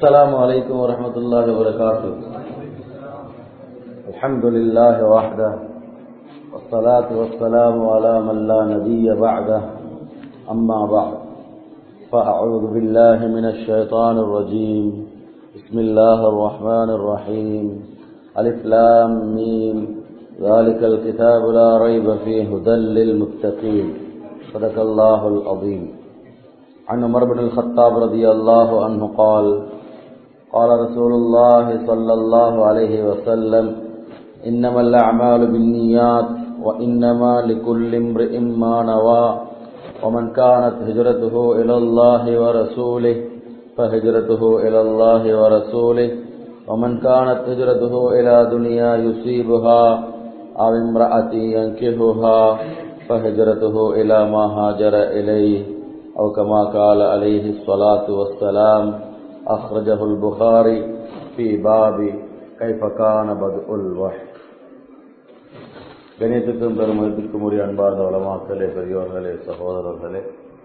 السلام عليكم ورحمة الله وبركاته الحمد لله وحده والصلاة والسلام على من لا نبي بعده أما بعد فأعوذ بالله من الشيطان الرجيم بسم الله الرحمن الرحيم ألف لام ميم ذلك الكتاب لا ريب فيه هدى للمتقين صدق الله العظيم عن عمر بن الخطاب رضي الله عنه قال قال رسول الله صلى الله عليه وسلم إنما الأعمال بالنيات وإنما لكل امرئ ما نوى ومن كانت هجرته إلى الله ورسوله فهجرته إلى الله ورسوله ومن كانت هجرته إلى دنيا يصيبها أو امرأة ينكهها فهجرته إلى ما هاجر إليه أو كما قال عليه الصلاة والسلام أخرجه البخاري في باب كيف كان بدء الوحي கணியத்துக்கும் பெருமதிக்கும் உரிய அன்பார்ந்த வளமாக்களே பெரியோர்களே சகோதரர்களே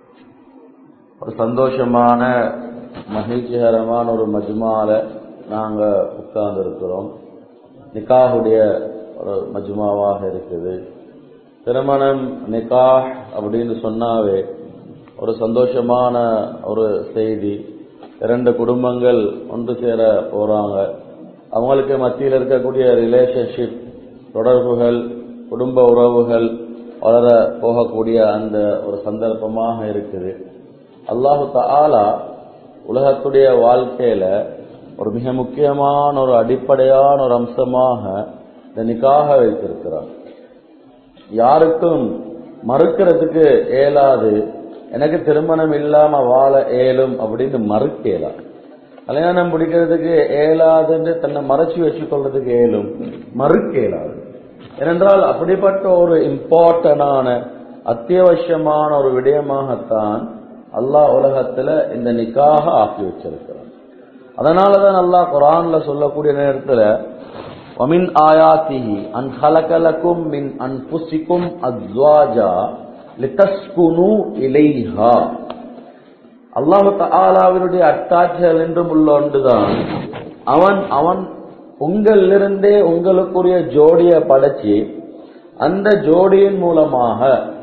ஒரு சந்தோஷமான மகிழ்ச்சிகரமான ஒரு மஜ்மால நாங்க உட்கார்ந்து இருக்கிறோம் நிக்காஹுடைய ஒரு மஜ்மாவாக இருக்குது திருமணம் நிக்காஹ் அப்படின்னு சொன்னாவே ஒரு சந்தோஷமான ஒரு செய்தி இரண்டு குடும்பங்கள் ஒன்று சேர போறாங்க அவங்களுக்கு மத்தியில் இருக்கக்கூடிய ரிலேஷன்ஷிப் தொடர்புகள் குடும்ப உறவுகள் வளர போகக்கூடிய அந்த ஒரு சந்தர்ப்பமாக இருக்குது அல்லாஹு தாலா உலகத்துடைய வாழ்க்கையில ஒரு மிக முக்கியமான ஒரு அடிப்படையான ஒரு அம்சமாக இந்த நிக்காக வைத்திருக்கிறார் யாருக்கும் மறுக்கிறதுக்கு இயலாது எனக்கு திருமணம் இல்லாம வாழ ஏலும் அப்படின்னு மறுக்கலாம் கல்யாணம் பிடிக்கிறதுக்கு ஏலாதுன்னு தன்னை மறைச்சு வச்சுக்கொள்றதுக்கு ஏலும் மறுக்கலாது ஏனென்றால் அப்படிப்பட்ட ஒரு இம்பார்ட்டனான அத்தியாவசியமான ஒரு விடயமாகத்தான் அல்லாஹ் உலகத்துல இந்த நிக்காக ஆக்கி வச்சிருக்கிறான் அதனாலதான் அல்லாஹ் குரான்ல சொல்லக்கூடிய நேரத்துல ومن آياته أن خلق لكم من أنفسكم أزواجا لتسكنوا إليها அல்லாஹு தாலாவினுடைய அட்டாட்சிகள் என்றும் உள்ள ஒன்றுதான் அவன் அவன் உங்களிலிருந்தே உங்களுக்குரிய ஜோடிய படைச்சு அந்த ஜோடியின் மூலமாக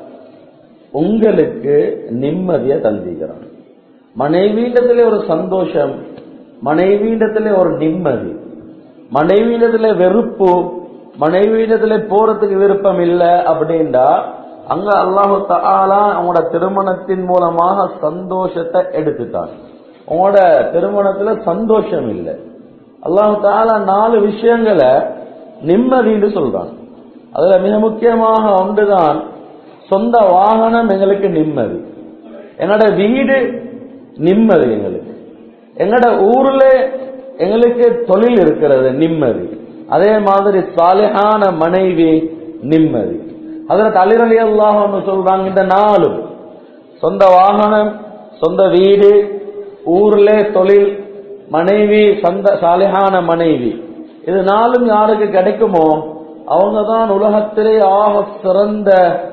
உங்களுக்கு நிம்மதியை தந்திக்கிறான் மனைவியிடத்திலே ஒரு சந்தோஷம் மனைவியிடத்திலே ஒரு நிம்மதி மனைவியிடத்துல வெறுப்பு மனைவியிடத்துல போறதுக்கு விருப்பம் இல்லை அப்படின்டா அங்க அல்லாஹு தாலா அவங்களோட திருமணத்தின் மூலமாக சந்தோஷத்தை எடுத்துட்டான் உங்களோட திருமணத்துல சந்தோஷம் இல்லை அல்லாஹு தாலா நாலு விஷயங்களை நிம்மதின்னு சொல்றான் அதுல மிக முக்கியமாக ஒன்றுதான் சொந்த வாகனம் எங்களுக்கு நிம்மதி என்னோட வீடு நிம்மதி எங்களுக்கு எங்களோட ஊர்ல எங்களுக்கு தொழில் இருக்கிறது நிம்மதி அதே மாதிரி சாலிஹான மனைவி நிம்மதி அதில் அலிரலி அல்லாஹ் சொல்றாங்க இந்த நாளும் சொந்த வாகனம் சொந்த வீடு ஊர்ல தொழில் மனைவி சொந்த சாலிஹான மனைவி இது நாளும் யாருக்கு கிடைக்குமோ அவங்க தான் உலகத்திலே ஆக சிறந்த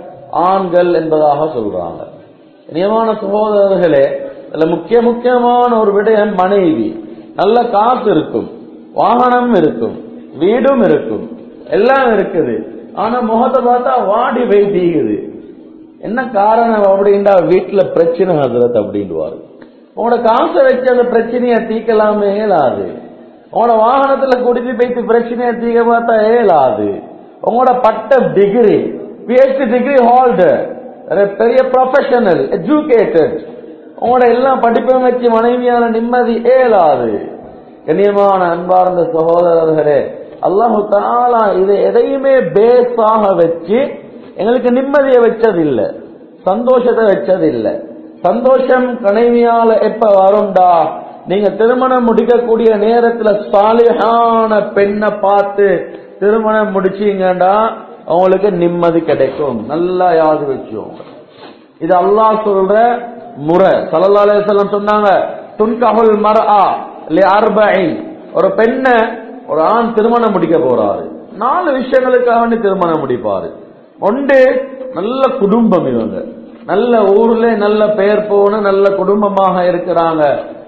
ஆண்கள் என்பதாக சொல்றாங்க நியமான சகோதரர்களே இதுல முக்கிய முக்கியமான ஒரு விடயம் மனைவி நல்ல காசு இருக்கும் வாகனம் இருக்கும் வீடும் இருக்கும் எல்லாம் இருக்குது ஆனா முகத்தை பார்த்தா வாடி வைத்தீங்குது என்ன காரணம் அப்படின்டா வீட்டுல பிரச்சனை ஹசரத் அப்படின்வாரு உங்களோட காசை வச்சு அந்த பிரச்சனைய தீக்கலாமே இயலாது உங்களோட வாகனத்துல குடிச்சு போயிட்டு பிரச்சனைய தீக்க பார்த்தா இயலாது உங்களோட பட்ட டிகிரி பிஹெச்டி டிகிரி ஹோல்டர் பெரிய ப்ரொஃபஷனல் எஜுகேட்டட் உங்களோட எல்லாம் படிப்பை வச்சு மனைவியான நிம்மதி ஏலாது கண்ணியமான அன்பார்ந்த சகோதரர்களே அல்லாஹு தாலா இதை எதையுமே பேஸாக வச்சு எங்களுக்கு நிம்மதியை வச்சதில்லை சந்தோஷத்தை வச்சதில்லை சந்தோஷம் கனைவியால எப்ப வரும்டா நீங்க திருமணம் முடிக்கக்கூடிய நேரத்துல சாலிஹான பெண்ணை பார்த்து திருமணம் முடிச்சீங்கடா உங்களுக்கு நிம்மதி கிடைக்கும் நல்லா யாது வச்சோங்க இது அல்லாஹ் சொல்ற முறை சல்லா அலிசல்லம் சொன்னாங்க துன்கஹுல் மர்ஆ லி அர்பஇன் ஒரு பெண்ணை ஒரு ஆண் திருமணம் முடிக்க போறாரு நாலு விஷயங்களுக்காக வேண்டி திருமணம் முடிப்பாரு ஒன்று நல்ல குடும்பம் இவங்க நல்ல ஊர்ல நல்ல பெயர் போன நல்ல குடும்பமாக இருக்கிறாங்க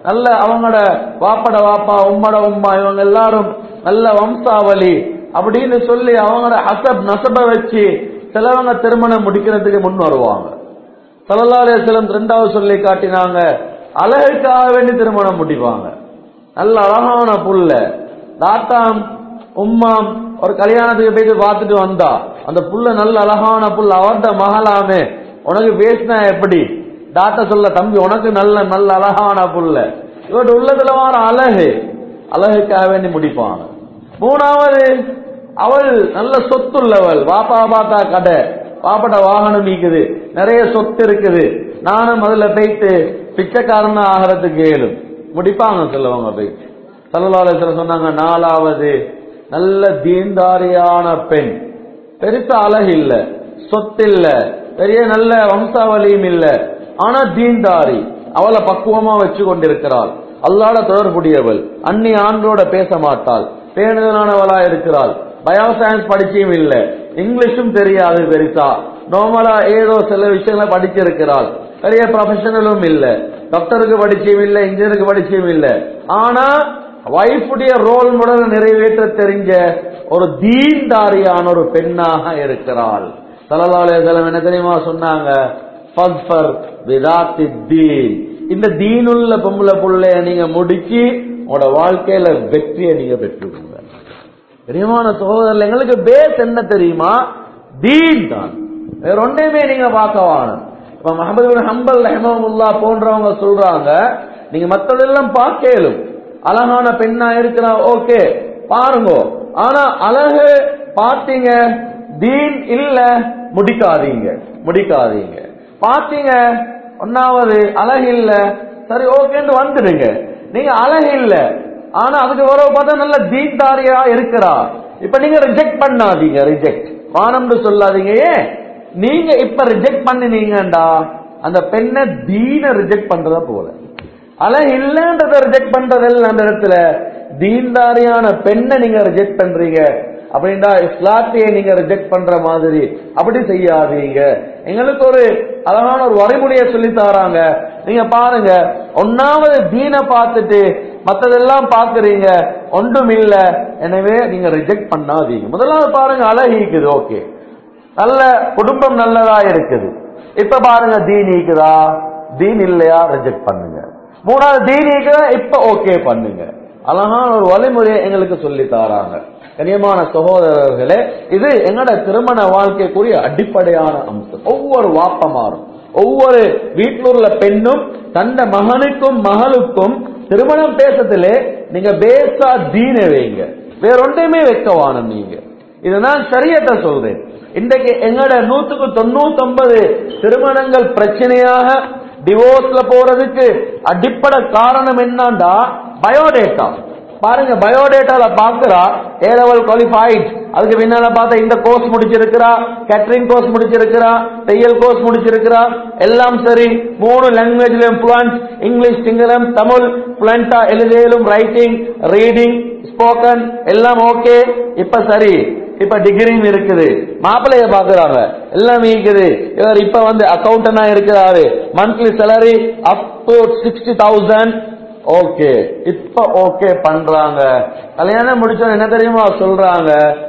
நல்ல அவங்களோட வாப்பட வாப்பா உம்மட உம்மா இவங்க எல்லாரும் நல்ல வம்சாவளி அப்படின்னு சொல்லி அவங்களோட அசப் நசப வச்சு சிலவங்க திருமணம் முடிக்கிறதுக்கு முன் வருவாங்க சல்லல்லாஹு சிலம் ரெண்டாவது சொல்லி காட்டினாங்க அழகுக்காக வேண்டி திருமணம் முடிப்பாங்க நல்ல அழகான புல்ல தாத்தாம் உம்மாம் ஒரு கல்யாணத்துக்கு போயிட்டு பார்த்துட்டு வந்தா அந்த புல்ல நல்ல அழகான புல் அவர்த மகளாமே உனக்கு பேசினா எப்படி தாத்தா சொல்ல தம்பி உனக்கு நல்ல நல்ல அழகான புல்ல இவர்கிட்ட உள்ளதுல வர அழகு அழகுக்காக வேண்டி முடிப்பாங்க மூணாவது அவள் நல்ல சொத்துள்ளவள் வாப்பா பாத்தா கடை பாப்பட வாகனம் இருக்குது நிறைய சொத்து இருக்குது நானும் அதுல போயிட்டு பிச்சைக்காரன் ஆகிறதுக்கு ஏழும் முடிப்பாங்க சொல்லுவாங்க போயிட்டு சல்லல்லாஹு சொன்னாங்க நாலாவது நல்ல தீன்தாரியான பெண் பெருசா அழகு இல்ல சொத்து இல்ல பெரிய நல்ல வம்சாவளியும் இல்ல ஆனா தீன்தாரி அவளை பக்குவமா வச்சு கொண்டிருக்கிறாள் அல்லாட தொடர்புடையவள் அன்னி ஆண்களோட பேச மாட்டாள் பேணுதலானவளா இருக்கிறாள் பயோ சயின்ஸ் படிச்சியும் இல்ல இங்கிலீஷும் தெரியாது பெருசா நார்மலா ஏதோ சில விஷயங்களை படிச்சிருக்கிறாள் பெரிய ப்ரொஃபஷனலும் இல்ல டாக்டருக்கு படிச்சியும் இல்ல இன்ஜினியருக்கு படிச்சியும் இல்ல ஆனா வைஃபுடைய ரோல் மாடல் நிறைவேற்ற தெரிஞ்ச ஒரு தீன்தாரியான ஒரு பெண்ணாக இருக்கிறாள் சலலாலயம் என்ன தெரியுமா சொன்னாங்க ஃபஸ்பர் விதாத்தி தீன் இந்த தீனுள்ள பொம்பளை புள்ளைய நீங்க முடிச்சு உங்களோட வாழ்க்கையில வெற்றியை நீங்க பெற்றுக்கோங்க பிரியமான சகோதரர் எங்களுக்கு பேஸ் என்ன தெரியுமா தீன் தான் வேற ஒன்றையுமே நீங்க பார்க்க வாணும் இப்ப மஹமது பின் ஹம்பல் ரஹமமுல்லா போன்றவங்க சொல்றாங்க நீங்க மத்ததெல்லாம் பார்க்கலும் அழகான பெண்ணா இருக்கிறா ஓகே பாருங்க ஆனா அழகு பார்த்தீங்க தீன் இல்ல முடிக்காதீங்க முடிக்காதீங்க பார்த்தீங்க ஒன்னாவது அழகு இல்ல சரி ஓகேன்னு வந்துடுங்க நீங்க அழகு இல்ல ஆனா அதுக்கு வரவு பார்த்தா நல்ல தீன்தாரியா இருக்கிறா இப்ப நீங்க ரிஜெக்ட் பண்ணாதீங்க ரிஜெக்ட் வானம்னு சொல்லாதீங்க ஏன் நீங்க இப்ப ரிஜெக்ட் பண்ணினீங்கடா அந்த பெண்ணை தீன ரிஜெக்ட் பண்றத போல அழகு இல்லன்றத ரிஜெக்ட் பண்றதில்ல அந்த இடத்துல தீன்தாரியான பெண்ணை நீங்க ரிஜெக்ட் பண்றீங்க அப்படின்னா இஸ்லாத்தையே நீங்க ரிஜெக்ட் பண்ற மாதிரி அப்படி செய்யாதீங்க எங்களுக்கு ஒரு அழகான ஒரு வரைமுறையை சொல்லி தராங்க நீங்க பாருங்க ஒன்னாவது தீனை பார்த்துட்டு மத்ததெல்லாம் பாக்குறீங்க ஒன்றும் இல்ல எனவே நீங்க ரிஜெக்ட் பண்ணாதீங்க முதலாவது பாருங்க அழகு இருக்குது ஓகே நல்ல குடும்பம் நல்லதா இருக்குது இப்ப பாருங்க தீன் இருக்குதா தீன் இல்லையா ரிஜெக்ட் பண்ணுங்க மூணாவது தீன் இருக்குதா இப்ப ஓகே பண்ணுங்க அழகான ஒரு வழிமுறையை எங்களுக்கு சொல்லி தாராங்க கனியமான சகோதரர்களே இது எங்களோட திருமண வாழ்க்கைக்குரிய அடிப்படையான அம்சம் ஒவ்வொரு வாப்பமாறும் ஒவ்வொரு வீட்டில் உள்ள பெண்ணும் தந்த மகனுக்கும் மகளுக்கும் திருமணம் பேசத்திலே நீங்க பேசா தீன வைங்க வேற ஒன்றையுமே வைக்க வானம் நீங்க இதை நான் சரியத்தை சொல்றேன் இன்றைக்கு எங்கட நூத்துக்கு தொண்ணூத்தி ஒன்பது திருமணங்கள் பிரச்சனையாக டிவோர்ஸ்ல போறதுக்கு அடிப்படை காரணம் என்னண்டா பயோடேட்டா பாருங்க பயோடேட்டால பாக்குறா ஏ லெவல் குவாலிஃபைட் அதுக்கு பின்னால பார்த்தா இந்த கோர்ஸ் முடிச்சிருக்கிறா கேட்டரிங் கோர்ஸ் முடிச்சிருக்கிறா தையல் கோர்ஸ் முடிச்சிருக்கிறா எல்லாம் சரி மூணு லாங்குவேஜ்லயும் fluent இங்கிலீஷ் சிங்களம் தமிழ் fluent-ஆ எழுதியலும் ரைட்டிங் ரீடிங் ஸ்போக்கன் எல்லாம் ஓகே இப்ப சரி இப்ப டிகிரியும் இருக்குது மாப்பிள்ளைய பாக்குறாங்க எல்லாம் இருக்குது இவர் இப்ப வந்து அக்கௌண்டனா இருக்கிறாரு monthly salary up to sixty thousand okay இப்ப ஓகே பண்றாங்க கல்யாணம் முடிச்ச என்ன தெரியுமா சொல்றாங்க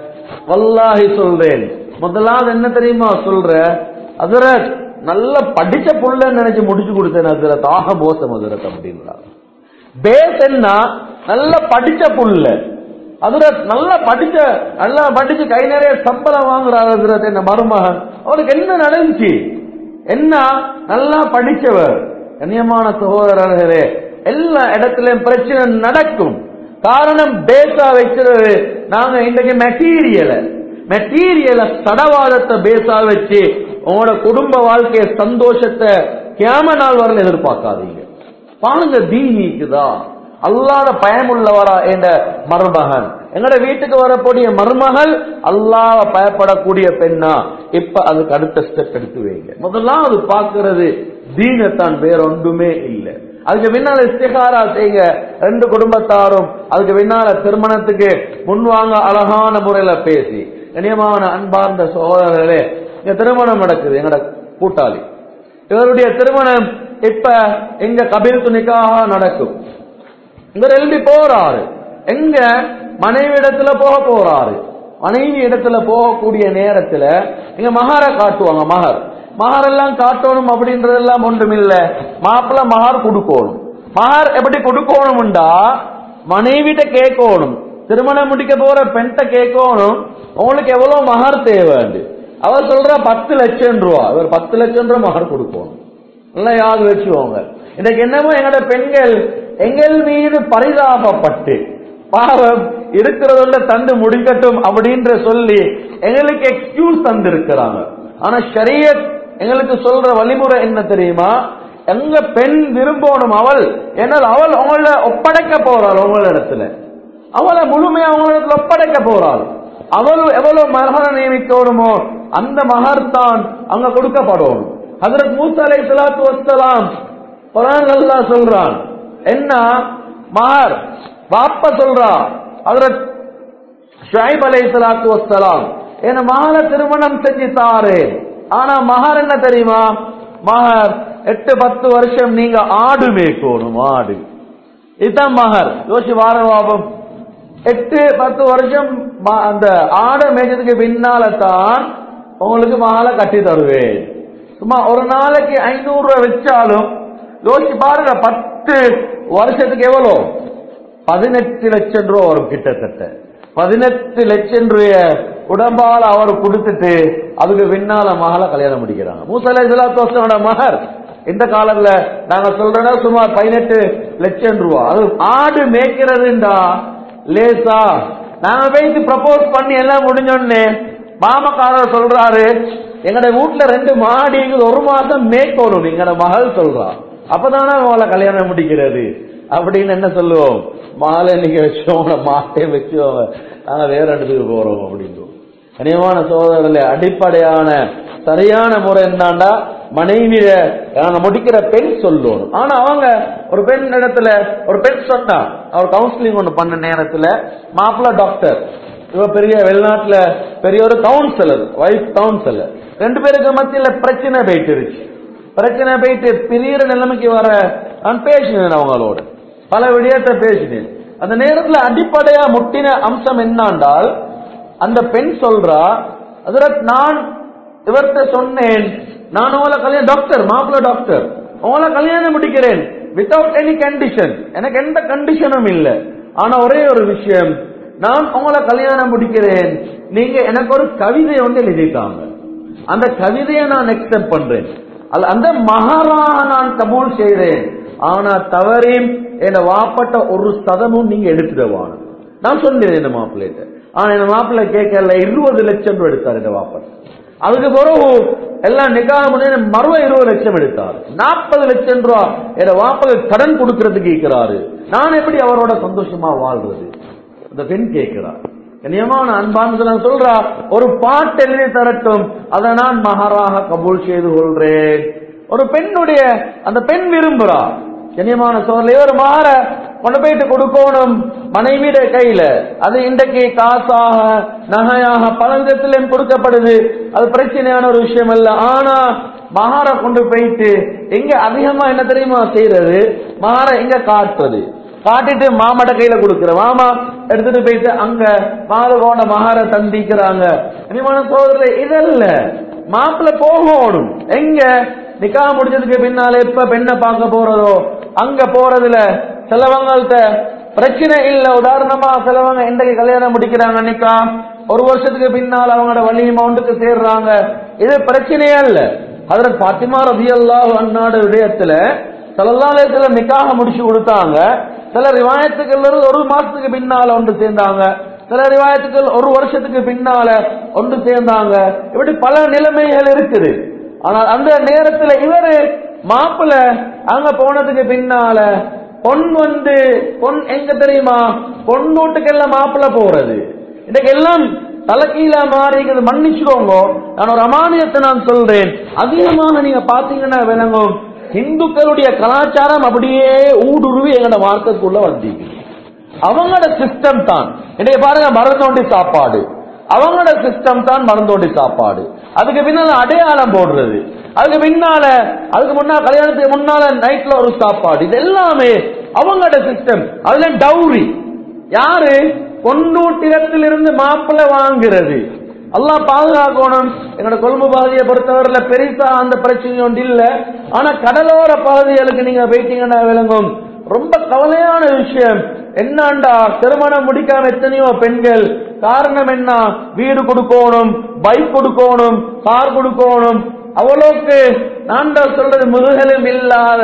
வல்லாஹி சொல்றேன் முதலாவது என்ன தெரியுமா சொல்ற அதுரத் நல்ல படிச்ச புள்ளன்னு நினைச்சு முடிச்சு கொடுத்தேன் அதுரத் ஆக மோசம் அதுரத் அப்படின்றாங்க பேஸ் என்ன நல்ல படிச்ச புள்ள அதுரத் நல்லா படிச்ச நல்லா படிச்சு கை நிறைய சம்பளம் வாங்குறாரு அதுரத் என்ன மருமகன் அவருக்கு என்ன நடந்துச்சு என்ன நல்லா படிச்சவர் கண்ணியமான சகோதரர்களே எல்லா இடத்துலயும் பிரச்சனை நடக்கும் காரணம் பேசா வைக்கிறது நாங்க இன்றைக்கு மெட்டீரியல மெட்டீரியல சடவாதத்தை பேசா வச்சு உங்களோட குடும்ப வாழ்க்கைய சந்தோஷத்தை கேம நாள் வரல எதிர்பார்க்காதீங்க பாருங்க தீனிக்குதா அல்லாத பயமுள்ளவரா என்ற மருமகன் எங்கட வீட்டுக்கு வரக்கூடிய மருமகள் அல்லாஹ் பயப்படக்கூடிய பெண்ணா இப்ப அதுக்கு அடுத்த ஸ்டெப் எடுத்து வைங்க முதலாவது பாக்குறது தீனத்தான் வேற ஒன்றுமே இல்லை அதுக்கு பின்னால இஸ்திகாரா செய்யுங்க ரெண்டு குடும்பத்தாரும் அதுக்கு பின்னால திருமணத்துக்கு முன்வாங்க அழகான முறையில பேசி கண்ணியமான அன்பார்ந்த சகோதரர்களே இங்க திருமணம் நடக்குது எங்கட கூட்டாளி இவருடைய திருமணம் இப்ப எங்க கபில் துணிக்காக நடக்கும் இவர் எழுதி போறாரு எங்க மனைவி இடத்துல போக போறாரு மனைவி இடத்துல போகக்கூடிய நேரத்துல இங்க மகார காட்டுவாங்க மகர் மகர் எல்லாம் காட்டணும் அப்படின்றதெல்லாம் ஒன்றும் இல்ல மாப்பிள்ள மகார் கொடுக்கணும் மகார் எப்படி கொடுக்கணும்டா மனைவிட்ட கேட்கணும் திருமணம் முடிக்க போற பெண்கிட்ட கேட்கணும் உங்களுக்கு எவ்வளவு மகர் தேவைண்டு அவர் சொல்ற பத்து லட்சம் ரூபா இவர் பத்து லட்சம் ரூபா மகர் கொடுக்கணும் எல்லாம் யாது வச்சுக்கோங்க இன்னைக்கு என்னமோ எங்கட பெண்கள் எங்கள் மீது பரிதாபப்பட்டு பாவம் இருக்கிறதுள்ள தண்டு முடிக்கட்டும் அப்படின்ற சொல்லி எங்களுக்கு எக்ஸ்கியூஸ் தந்திருக்கிறாங்க ஆனா ஷரியத் எங்களுக்கு சொல்ற வழிமுறை என்ன தெரியுமா எங்க பெண் விரும்பணும் அவள் என்னால் அவள் உங்கள ஒப்படைக்க போறாள் உங்களிடத்துல அவளை முழுமையா உங்களிடத்துல ஒப்படைக்க போறாள் அவள் எவ்வளவு மகர நியமிக்கணுமோ அந்த மகர் தான் அங்க கொடுக்கப்படும் ஹதரத் மூசா அலை சலாத்து வசலாம் குரான் அல்லாஹ் சொல்றான் என்ன மகர் வாப்ப சொல்றா ஹதரத் ஷுஐப் அலை சலாத்து வசலாம் என்ன மகர திருமணம் செஞ்சு தாரு ஆனா மகர் என்ன தெரியுமா மகர் எட்டு பத்து வருஷம் நீங்க ஆடு மேய்க்கணும் ஆடு இதுதான் மகர் யோசி வார பாபம் எட்டு பத்து வருஷம் ம- அந்த ஆடை மேய்ச்சதுக்கு பின்னால தான் உங்களுக்கு மகளை கட்டி தருவேன் சும்மா ஒரு நாளைக்கு ஐநூறு ரூபாய் வச்சாலும் யோசிச்சு பாருங்க பத்து வருஷத்துக்கு எவ்வளோ பதினெட்டு லட்சம் ரூபா வரும் கிட்டத்தட்ட பதினெட்டு லட்சம் ரூபாய உடம்பால அவர் கொடுத்துட்டு அதுக்கு பின்னால மகளை கல்யாணம் முடிக்கிறாங்க மூசலை சலாத்தோசனோட மகர் இந்த காலத்துல நாங்க சொல்றோம்னா சுமார் பதினெட்டு லட்சம் ரூபா அது ஆடு மேய்க்கிறதுண்டா லேசா நாங்க போயிட்டு ப்ரப்போஸ் பண்ணி எல்லாம் முடிஞ்சோடனே மாமக்காரர் சொல்றாரு எங்கட வீட்டுல ரெண்டு மாடி இருக்குது, ஒரு மாசம் மேய்க்கணும் எங்கட மகள் சொல்றா அப்பதானே அவளை கல்யாணம் முடிக்கிறது அப்படின்னு என்ன சொல்லுவோம் மாலை இன்னைக்கு வச்சோம் மாட்டை வச்சோம் நாங்க வேற இடத்துக்கு போறோம் அப்படின்னு கனியமான சோதரர்களே அடிப்படையான சரியான முறை என்னண்டா மனைவிய நாங்க முடிக்கிற பெண் சொல்லணும் ஆனா அவங்க ஒரு பெண் இடத்துல ஒரு பெண் சொன்னா அவர் கவுன்சிலிங் ஒண்ணு பண்ண நேரத்துல மாப்பிள்ள டாக்டர் இவ பெரிய வெளிநாட்டுல பெரிய ஒரு கவுன்சிலர் வைஃப் கவுன்சிலர் ரெண்டு பேருக்கு மத்தியில பிரச்சனை போயிட்டுருச்சு பிரச்சனை போயிட்டு பிரியிற நிலைமைக்கு வர நான் பேசினேன் அவங்களோட பல விடயத்தை பேசினேன் அந்த நேரத்துல அடிப்படையா முட்டின அம்சம் என்னாண்டால் அந்த பெண் சொல்றா அதற்கு நான் இவர்கிட்ட சொன்னேன் நான் உங்களை கல்யாணம் டாக்டர் மாப்பிள்ள டாக்டர் உங்களை கல்யாணம் முடிக்கிறேன் வித்தவுட் எனி கண்டிஷன் எனக்கு எந்த கண்டிஷனும் இல்ல ஆனா ஒரே ஒரு விஷயம் நான் உங்களை கல்யாணம் முடிக்கிறேன் நீங்க எனக்கு ஒரு கவிதை ஒன்று எழுதிட்டாங்க அந்த கவிதையை நான் அக்செப்ட் பண்றேன் அல்ல அந்த மகாராக நான் கபூல் செய்தேன் ஆனா தவறி என் வாப்பட்ட ஒரு சதமும் நீங்க எடுத்துடுவான நான் சொன்னேன் இந்த மாப்பிள்ளைகிட்ட ஆனா என் மாப்பிள்ளை கேட்கல இருபது லட்சம் ரூபாய் எடுத்தார் இந்த வாப்பட்ட அதுக்கு பிறகு எல்லாம் நிக்காக முடிய மறுவ இருபது லட்சம் எடுத்தார் நாற்பது லட்சம் ரூபாய் என் வாப்பக கடன் கொடுக்கறதுக்கு கேட்கிறாரு நான் எப்படி அவரோட சந்தோஷமா வாழ்றது அந்த பெண் கேட்கிறார் கண்ணியமான அன்பான சொல்றா ஒரு பாட்டு எழுதி தரட்டும் அதை நான் மகாராக கபூல் செய்து கொள்றேன் ஒரு பெண்ணுடைய அந்த பெண் விரும்புறா கண்ணியமான சோழர் ஒரு மாற கொண்டு போயிட்டு கொடுக்கணும் மனைவிட கையில அது இன்றைக்கு காசாக நகையாக பல விதத்திலும் கொடுக்கப்படுது அது பிரச்சனையான ஒரு விஷயம் அல்ல ஆனா மகார கொண்டு போயிட்டு எங்க அதிகமா என்ன தெரியுமா செய்யறது மகார எங்க காட்டுறது காட்டிட்டு மாமாட்ட கையில கொடுக்கிற மாமா எடுத்துட்டு போயிட்டு அங்க மாலகோட மகார தந்திக்கிறாங்க இனிமான சோதரில் இதல்ல மாப்பிள்ள போகணும் எங்க நிக்கா முடிஞ்சதுக்கு பின்னால எப்ப பெண்ணை பார்க்க போறதோ அங்க போறதுல சிலவங்கள்ட்ட பிரச்சனை இல்ல உதாரணமா சிலவங்க இன்றைக்கு கல்யாணம் முடிக்கிறாங்க நிக்கா ஒரு வருஷத்துக்கு பின்னால் அவங்களோட வழி மவுண்டுக்கு சேர்றாங்க இது பிரச்சனையே இல்ல அதுல பாத்திமா ரவி அல்லாஹ் அண்ணாடு விடயத்துல சலல்லாலயத்துல நிக்காக முடிச்சு கொடுத்தாங்க சில ரிவாயத்துக்கள் இருந்து ஒரு மாசத்துக்கு பின்னால ஒன்று சேர்ந்தாங்க சில ரிவாயத்துக்கள் ஒரு வருஷத்துக்கு பின்னால ஒன்று சேர்ந்தாங்க இப்படி பல நிலைமைகள் இருக்குது ஆனால் அந்த நேரத்துல இவரு மாப்பிள்ள அங்க போனதுக்கு பின்னால பொன் வந்து பொன் எங்க தெரியுமா பொன் வீட்டுக்கெல்லாம் மாப்பிள்ள போறது இன்னைக்கு எல்லாம் தலைக்கீழா மாறி இருக்குது மன்னிச்சுக்கோங்க நான் ஒரு அமானியத்தை நான் சொல்றேன் அதிகமாக நீங்க பாத்தீங்கன்னா விளங்கும் இந்துக்களுடைய கலாச்சாரம் அப்படியே ஊடுருவி எங்களோட மார்க்கத்துக்குள்ள வந்தீங்க அவங்களோட சிஸ்டம் தான் இன்னைக்கு பாருங்க மருந்தோண்டி சாப்பாடு அவங்களோட சிஸ்டம் தான் மருந்தோண்டி சாப்பாடு அதுக்கு பின்னால அடையாளம் போடுறது அதுக்கு பின்னால அதுக்கு முன்னால கல்யாணத்துக்கு முன்னால நைட்ல ஒரு சாப்பாடு இது எல்லாமே அவங்களோட சிஸ்டம் அதுல டவுரி யாரு பொன்னூட்டிடத்திலிருந்து மாப்பிள்ளை வாங்குறது அல்லாஹ் பாதுகாக்கணும் என்னோட கொழும்பு பகுதியை பொறுத்தவரையில பெருசா அந்த பிரச்சனை ஒன்று இல்ல ஆனா கடலோர பகுதிகளுக்கு நீங்க போயிட்டீங்கன்னா விளங்கும் ரொம்ப கவலையான விஷயம் என்னண்டா திருமணம் முடிக்காம எத்தனையோ பெண்கள் காரணம் என்ன வீடு கொடுக்கணும் பைக் கொடுக்கணும் கார் கொடுக்கணும் அவ்வளோக்கு நான் தான் சொல்றது முதுகலும் இல்லாத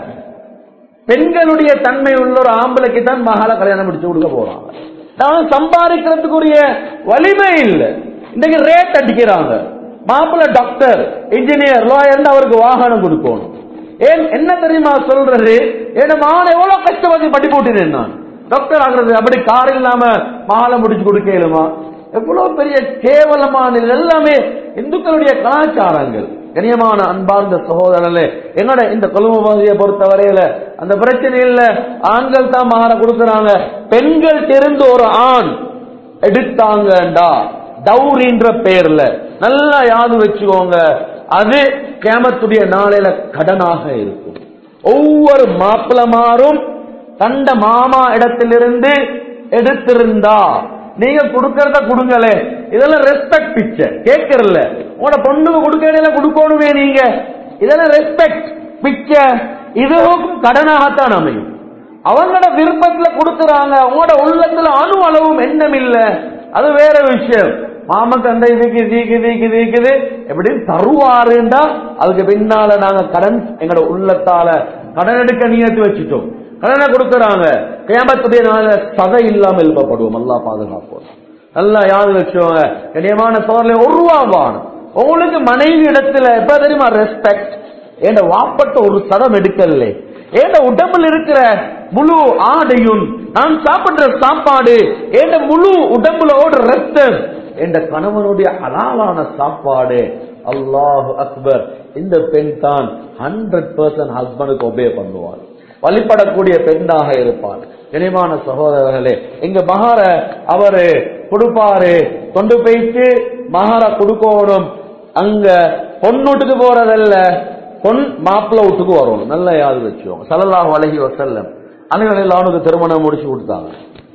பெண்களுடைய தன்மை உள்ள ஒரு ஆம்பளைக்கு தான் மகால கல்யாணம் முடிச்சு கொடுக்க போறாங்க நான் சம்பாதிக்கிறதுக்குரிய வலிமை இல்லை இன்னைக்கு ரேட் அடிக்கிறாங்க மாப்பிள்ள டாக்டர் இன்ஜினியர் லாயர் அவருக்கு வாகனம் கொடுக்கணும் ஏன் என்ன தெரியுமா சொல்றது ஏன்னா மகன் எவ்வளவு கஷ்டப்பட்டு படி போட்டினேன் நான் டாக்டர் ஆகுறது அப்படி கார் இல்லாம மாலை முடிச்சு கொடுக்கலுமா எவ்வளவு பெரிய கேவலமான இது எல்லாமே இந்துக்களுடைய கலாச்சாரங்கள் கண்ணியமான அன்பார்ந்த சகோதரர்களே என்னோட இந்த கொழும்பு பகுதியை பொறுத்த வரையில அந்த பிரச்சனை இல்ல ஆண்கள் தான் மாற கொடுக்கறாங்க பெண்கள் தெரிந்து ஒரு ஆண் எடுத்தாங்கண்டா டவுரின்ற பேர்ல நல்லா யாது வச்சுக்கோங்க அது கேமத்துடைய நாளையில கடனாக இருக்கும் ஒவ்வொரு மாப்பிளமாரும் கண்ட மாமா இடத்திலிருந்து எடுத்திருந்தா நீங்க கொடுக்கறத கொடுங்களே இதெல்லாம் ரெஸ்பெக்ட் பிச்சை கேட்கறல உங்களோட பொண்ணுக்கு கொடுக்கறதுல கொடுக்கணுமே நீங்க இதெல்லாம் ரெஸ்பெக்ட் பிச்சை இதுவும் கடனாகத்தான் அமையும் அவங்களோட விருப்பத்துல கொடுக்கறாங்க உங்களோட உள்ளத்துல அணு அளவும் எண்ணம் இல்ல அது வேற விஷயம் மாமக்கு அந்த இதுக்கு இதுக்கு இதுக்கு இதுக்குது எப்படின்னு தருவாருண்டா அதுக்கு பின்னால நாங்க கடன் எங்களோட உள்ளத்தால கடன் எடுக்க நியத்து வச்சுட்டோம் கடனை கொடுக்கறாங்க கேமத்துடைய நாள சதை இல்லாம எழுப்பப்படுவோம் நல்லா பாதுகாப்போம் நல்லா யாரு வச்சோங்க கண்ணியமான சோழல ஒரு ரூபா வாணும் உங்களுக்கு மனைவி இடத்துல எப்ப தெரியுமா ரெஸ்பெக்ட் என் வாப்பட்ட ஒரு சதம் எடுக்கல என் உடம்புல இருக்கிற முழு ஆடையும் நான் சாப்பிடுற சாப்பாடு என் முழு உடம்புல ஓடுற ரத்தம் என் கணவனுடைய ஹலாலான சாப்பாடு அல்லாஹு அக்பர் இந்த பெண் தான் ஹண்ட்ரட் பர்சன்ட் ஹஸ்பண்டுக்கு ஒபே பண்ணுவார் வழிபடக்கூடிய பெண்ணாக இருப்பார் இனிமான சகோதரர்களே எங்க மகார அவரு கொடுப்பாரு கொண்டு போயிட்டு மகார கொடுக்கணும் அங்க பொண்ணூட்டுக்கு போறதல்ல பொன் மாப்பிள்ள வீட்டுக்கு வரணும் நல்ல யாது வச்சுக்கோங்க சல்லல்லாஹு அலைஹி வஸல்லம் அனைவரும் அவனுக்கு திருமணம் முடிச்சு கொடுத்தாங்க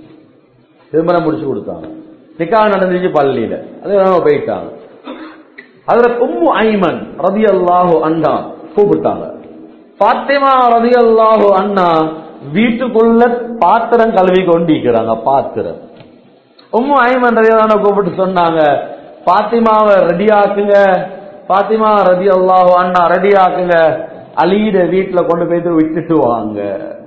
திருமணம் முடிச்சு கொடுத்தாங்க நிக்கா நடந்துச்சு பள்ளியில அது அவங்க போயிட்டாங்க அதுல உம்மு ஐமன் ரதி அல்லாஹு அண்ணா கூப்பிட்டாங்க பாத்திமா ரதி அல்லாஹு அண்ணா வீட்டுக்குள்ள பாத்திரம் கழுவி கொண்டிருக்கிறாங்க பாத்திரம் உம்மு ஐமன் ரதி அல்லாஹ் கூப்பிட்டு சொன்னாங்க பாத்திமாவை ரெடி ஆக்குங்க பாத்திமா ரதி அல்லாஹு அண்ணா ரெடி ஆக்குங்க அலியிட வீட்டுல கொண்டு போயிட்டு விட்டுட்டு வாங்க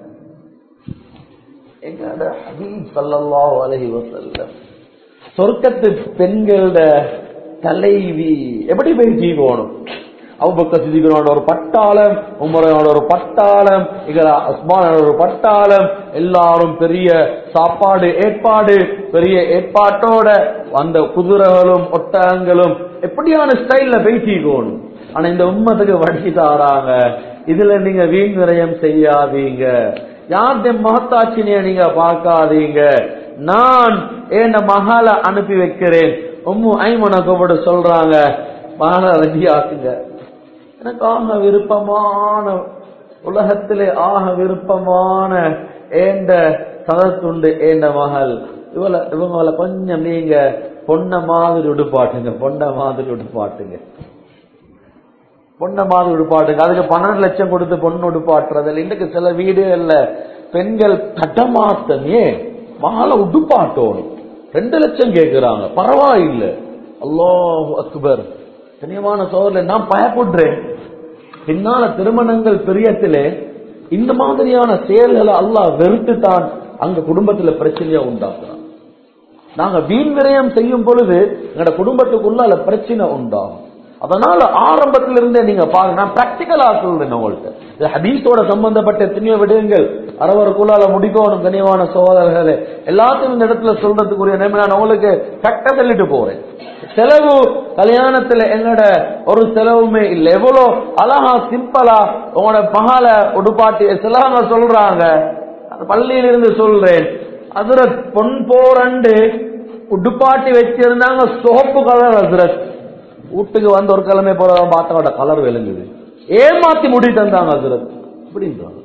எங்களோட ஹபீப் ஸல்லல்லாஹு அலைஹி வஸல்லம் சொர்க்கத்து பெண்களோட தலைவி எப்படி போய் ஜீவோணும் அவுபக்க சிதிகனோட ஒரு பட்டாளம் உமரோட ஒரு பட்டாளம் இகரா உஸ்மானோட ஒரு பட்டாளம் எல்லாரும் பெரிய சாப்பாடு ஏற்பாடு பெரிய ஏற்பாட்டோட அந்த குதிரைகளும் ஒட்டகங்களும் எப்படியான ஸ்டைல்ல பேசிக்கணும் ஆனா இந்த உம்மத்துக்கு வடி தாராங்க இதுல நீங்க வீண் விரயம் செய்யாதீங்க யாருடைய மகத்தாட்சினிய நீங்க பார்க்காதீங்க நான் என் மகளை அனுப்பி வைக்கிறேன் உம்மு ஐமனை கூப்பிட்டு சொல்றாங்க மகளை ரெடி ஆக்குங்க எனக்கு ஆக விருப்பமான உலகத்திலே ஆக விருப்பமான ஏண்ட சதத்துண்டு ஏண்ட மகள் இவளை இவங்களை கொஞ்சம் நீங்க பொண்ண மாதிரி உடுப்பாட்டுங்க பொண்ண மாதிரி உடுப்பாட்டுங்க பொண்ண மாதிரி உடுப்பாட்டுங்க அதுக்கு பன்னெண்டு லட்சம் கொடுத்து பொண்ணு உடுப்பாட்டுறதில்ல இன்னைக்கு சில வீடுகள்ல பெண்கள் தட்டமாத்தம் ஏன் மகளை உடுப்பாட்டோணும் ரெண்டு லட்சம் கேட்கிறாங்க பரவாயில்லை அல்லாஹ் அக்பர் கண்ணியமான சோதரில் நான் பயப்படுறேன் பின்னால திருமணங்கள் பிரியத்திலே இந்த மாதிரியான செயல்களை அல்லாஹ் வெறுத்து தான் அங்க குடும்பத்துல பிரச்சனையா உண்டாக்குறான் நாங்க வீண் விரயம் செய்யும் பொழுது எங்களோட குடும்பத்துக்குள்ள பிரச்சனை உண்டாகும் அதனால ஆரம்பத்திலிருந்தே இருந்தே நீங்க பாருங்க நான் பிராக்டிக்கலா சொல்றேன் உங்கள்கிட்ட இது ஹதீஸோட சம்பந்தப்பட்ட எத்தனையோ விடயங்கள் அரவருக்குள்ளால முடிக்கணும் கனியமான சகோதரர்களே எல்லாத்தையும் இந்த இடத்துல சொல்றதுக்குரிய நேரம் நான் உங்களுக்கு கரெக்டா சொல்லிட்டு போறேன் செலவு கல்யாணத்துல என்னோட ஒரு செலவுமே இல்லை எவ்வளவு அழகா சிம்பிளா உங்களோட மகால உடுப்பாட்டி சிலவங்க சொல்றாங்க அந்த பள்ளியிலிருந்து சொல்றேன் அதுல பொன் போரண்டு உடுப்பாட்டி வச்சிருந்தாங்க சோப்பு கலர் ஹசரத் வீட்டுக்கு வந்து ஒரு கிழமை போறவன் பார்த்தோட கலர் விளங்குது ஏமாத்தி முடி தந்தாங்க ஹசரத் அப்படின்றாங்க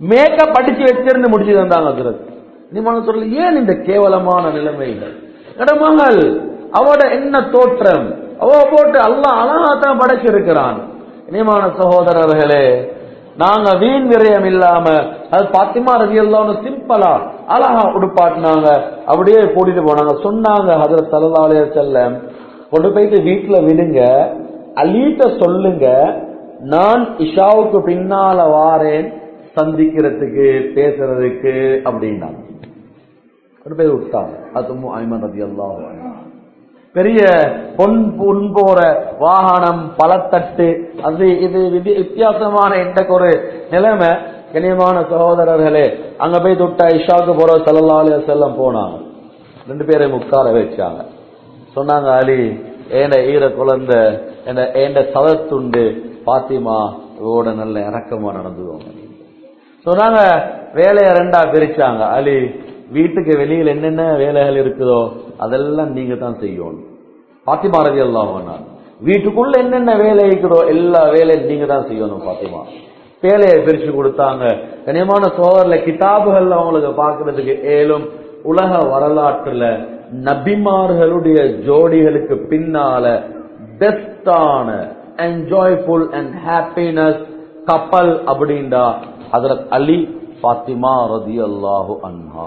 மேக்கப் அடிச்சு வச்சிருந்து முடிச்சு தந்தாங்க ஹசரத் நீமான சொல்ல ஏன் இந்த கேவலமான நிலைமைகள் கடமகள் அவட என்ன தோற்றம் அவ போட்டு அல்லாஹ் அழகாத்தான் படைச்சிருக்கிறான் இனிமான சகோதரர்களே நாங்க வீண் விரயம் இல்லாம அது பாத்திமா ரவி எல்லாம் சிம்பிளா அழகா உடுப்பாட்டினாங்க அப்படியே கூட்டிட்டு போனாங்க சொன்னாங்க ஹதரத் சல்லல்லாஹு அலைஹி வஸல்லம் கொண்டு போயிட்டு வீட்டுல விடுங்க அலீட்ட சொல்லுங்க நான் இஷாவுக்கு பின்னால வாரேன் சந்திக்கிறதுக்கு பேசுறதுக்கு அப்படின்னாங்க கொண்டு போய் விட்டாங்க அதுவும் ஐமன் ரதி பெரிய பொன் பொன் போற வாகனம் பழத்தட்டு அது இது விதி- வித்தியாசமான எந்த ஒரு நிலைமை கனியமான சகோதரர்களே அங்க போய் தொட்டா இஷாவுக்கு போற சல்லல்லா அலைஹி வஸல்லம் போனாங்க ரெண்டு பேரையும் உட்கார வச்சாங்க சொன்னாங்க அலி ஏண்ட ஈர குழந்தை என்ற ஏண்ட சதத்துண்டு பாத்திமா இவோட நல்ல இறக்கமா நடந்துவோங்க சொன்னாங்க வேலையை ரெண்டா பிரிச்சாங்க அலி வீட்டுக்கு வெளியில் என்னென்ன வேலைகள் இருக்குதோ அதெல்லாம் நீங்க தான் செய்யணும் பாத்திமா ரவி எல்லாம் வீட்டுக்குள்ள என்னென்ன வேலை இருக்குதோ எல்லா வேலையும் நீங்க தான் செய்யணும் பாத்திமா வேலையை பிரிச்சு கொடுத்தாங்க கனியமான சோதரில் கிதாபுகள் அவங்களுக்கு பார்க்கிறதுக்கு ஏலும் உலக வரலாற்றுல நபிமார்களுடைய ஜோடிகளுக்கு பின்னால பெஸ்டான என்ஜாய்ஃபுல் அண்ட் ஹாப்பினஸ் கப்பல் அப்படின்டா ஹதரத் அலி பாத்திமா ரதி அல்லாஹு அன்ஹா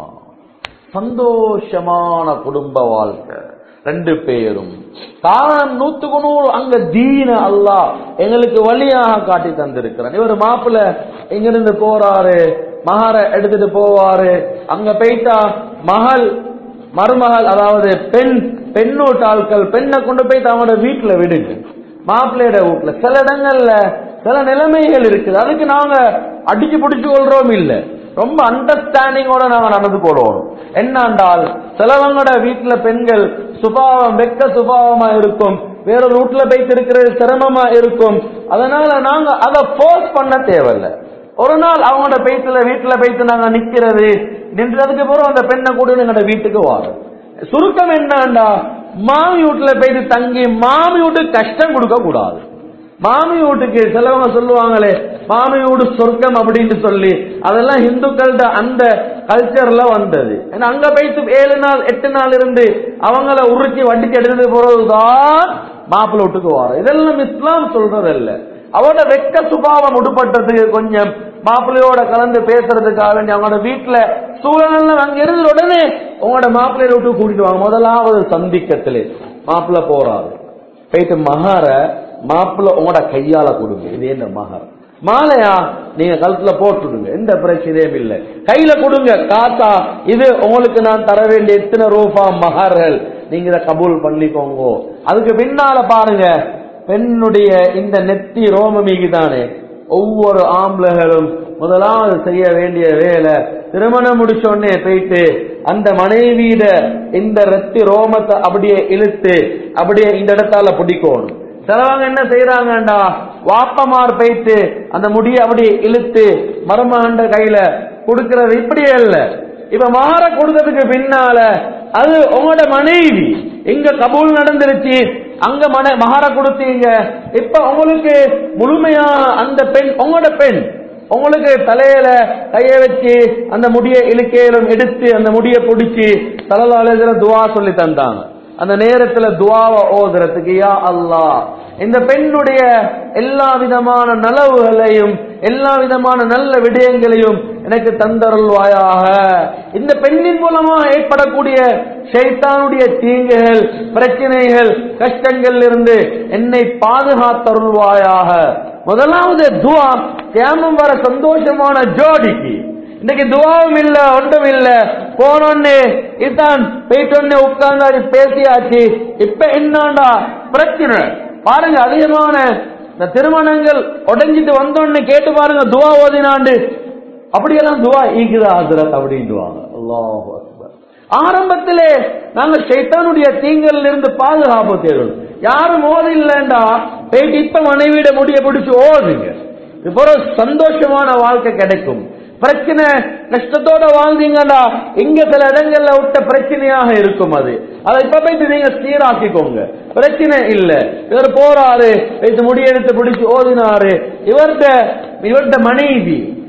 சந்தோஷமான குடும்ப வாழ்க்கை ரெண்டு பேரும் காரணம் நூத்துக்கு நூறு அங்க தீன அல்லாஹ் எங்களுக்கு வழியாக காட்டி தந்திருக்கிறான் இவர் மாப்பிள்ள இங்கிருந்து போறாரு மகார எடுத்துட்டு போவாரு அங்க போயிட்டா மகள் மருமகள் அதாவது பெண் பெண்ணூட்டு ஆட்கள் பெண்ணை கொண்டு போயிட்டு அவனோட வீட்டுல விடுங்க மாப்பிள்ளையோட வீட்டுல சில இடங்கள்ல சில நிலைமைகள் இருக்குது அதுக்கு நாங்க அடிச்சு பிடிச்சு கொள்றோம் இல்ல ரொம்ப அண்டர்ஸ்டாண்டிங்கோட நாங்க நடந்து கொள்வோம் என்னண்டால் சிலவங்களோட வீட்டுல பெண்கள் சுபாவம் வெக்க சுபாவமா இருக்கும் வேறொரு வீட்டுல போயிட்டு இருக்கிறது சிரமமா இருக்கும் அதனால நாங்க அதை ஃபோர்ஸ் பண்ண தேவையில்ல ஒரு நாள் அவங்களோட பேத்துல வீட்டுல போயிட்டு நாங்க நிக்கிறது நின்றதுக்கு பிறகு அந்த பெண்ணை கூட எங்களோட வீட்டுக்கு வாரும் சுருக்கம் என்னண்டா மாமி வீட்டுல போயிட்டு தங்கி மாமி வீட்டுக்கு கஷ்டம் கொடுக்க கூடாது மாமி வீட்டுக்கு சிலவங்க சொல்லுவாங்களே மாமி வீடு சொர்க்கம் அப்படின்னு சொல்லி அதெல்லாம் இந்துக்கள்ட அந்த கல்ச்சர்ல வந்தது ஏன்னா அங்க போயிட்டு ஏழு நாள் எட்டு நாள் இருந்து அவங்கள உருக்கி வட்டிக்கு எடுத்துட்டு போறதுதான் மாப்பிள்ளை வீட்டுக்கு வரும் இதெல்லாம் இஸ்லாம் சொல்றதல்ல அவட வெக்க சுபாவம் உடுப்பட்டதுக்கு கொஞ்சம் மாப்பிள்ளையோட கலந்து பேசுறதுக்காக வேண்டி அவங்களோட வீட்டுல சூழல் அங்க இருந்த உடனே உங்களோட மாப்பிள்ளைய விட்டு கூட்டிட்டு வாங்க முதலாவது சந்திக்கத்திலே மாப்பிள்ளை போறாரு போயிட்டு மகார மாப்பிள்ளை உங்களோட கையால கொடுங்க இது என்ன மகார மாலையா நீங்க கழுத்துல போட்டுடுங்க எந்த பிரச்சனையும் இல்லை கையில கொடுங்க காத்தா இது உங்களுக்கு நான் தர வேண்டிய எத்தனை ரூபா மகார்கள் நீங்க இதை கபூல் பண்ணிக்கோங்க அதுக்கு பின்னால பாருங்க பெண்ணுடைய இந்த நெத்தி ரோமமிக்கு தானே ஒவ்வொரு ஆம்பளைகளும் முதலாவது செய்ய வேண்டிய வேலை திருமணம் முடிச்ச உடனே போயிட்டு அந்த மனைவியிட இந்த ரத்தி ரோமத்தை அப்படியே இழுத்து அப்படியே இந்த இடத்தால பிடிக்கணும் சிலவங்க என்ன செய்யறாங்கடா வாப்பமார் போயிட்டு அந்த முடியை அப்படியே இழுத்து மருமகண்ட கையில கொடுக்கறது இப்படியே இல்ல இப்ப மகார கொடுத்ததுக்கு பின்னால அது உங்களோட மனைவி இங்க கபூல் நடந்துருச்சு அங்க மன மகார கொடுத்தீங்க இப்ப உங்களுக்கு முழுமையாக அந்த பெண் உங்களோட பெண் உங்களுக்கு தலையில கைய வச்சு அந்த முடிய இழுக்கையிலும் எடுத்து அந்த முடிய பிடிச்சி தலலாளர் துவா சொல்லி தந்தாங்க அந்த நேரத்துல துவாவை ஓதுறதுக்கு யா அல்லாஹ் இந்த பெண்ணுடைய எல்லா விதமான நலவுகளையும் எல்லா விதமான நல்ல விடயங்களையும் எனக்கு தந்தருள்வாயாக இந்த பெண்ணின் மூலமா ஏற்படக்கூடிய ஷைத்தானுடைய தீங்குகள் பிரச்சனைகள் கஷ்டங்கள் இருந்து என்னை பாதுகாத்தருள்வாயாக முதலாவது துவா தியானம் வர சந்தோஷமான ஜோடிக்கு இன்னைக்கு துவாவும் இல்ல ஒன்றும் இல்ல போனோன்னு இதான் போயிட்டோன்னு உட்கார்ந்தாரு பேசியாச்சு இப்ப என்னடா பிரச்சனை பாருங்க அதிகமான இந்த திருமணங்கள் உடைஞ்சிட்டு வந்தோன்னு கேட்டு பாருங்க துவா ஓதினாண்டு அப்படியெல்லாம் துவா ஈக்குதா ஹசரத் அப்படின்டுவாங்க அல்லாஹ் அக்பர் ஆரம்பத்திலே நாங்க ஷைத்தானுடைய தீங்கல்ல இருந்து பாதுகாப்பு தேடணும் யாரும் ஓது இல்லைண்டா போயிட்டு இப்ப மனைவியிட முடிய பிடிச்சு ஓதுங்க இப்போ ஒரு சந்தோஷமான வாழ்க்கை கிடைக்கும் பிரச்சனை கஷ்டத்தோட வாழ்ந்தீங்கடா இங்க சில இடங்கள்ல விட்ட பிரச்சனையாக இருக்கும் அது அதை இப்ப போயிட்டு நீங்க சீராக்கிக்கோங்க பிரச்சனை இல்ல இவர் போறாரு போயிட்டு முடியெடுத்து பிடிச்சு ஓதினாரு இவர்கிட்ட இவர்கிட்ட மனைவி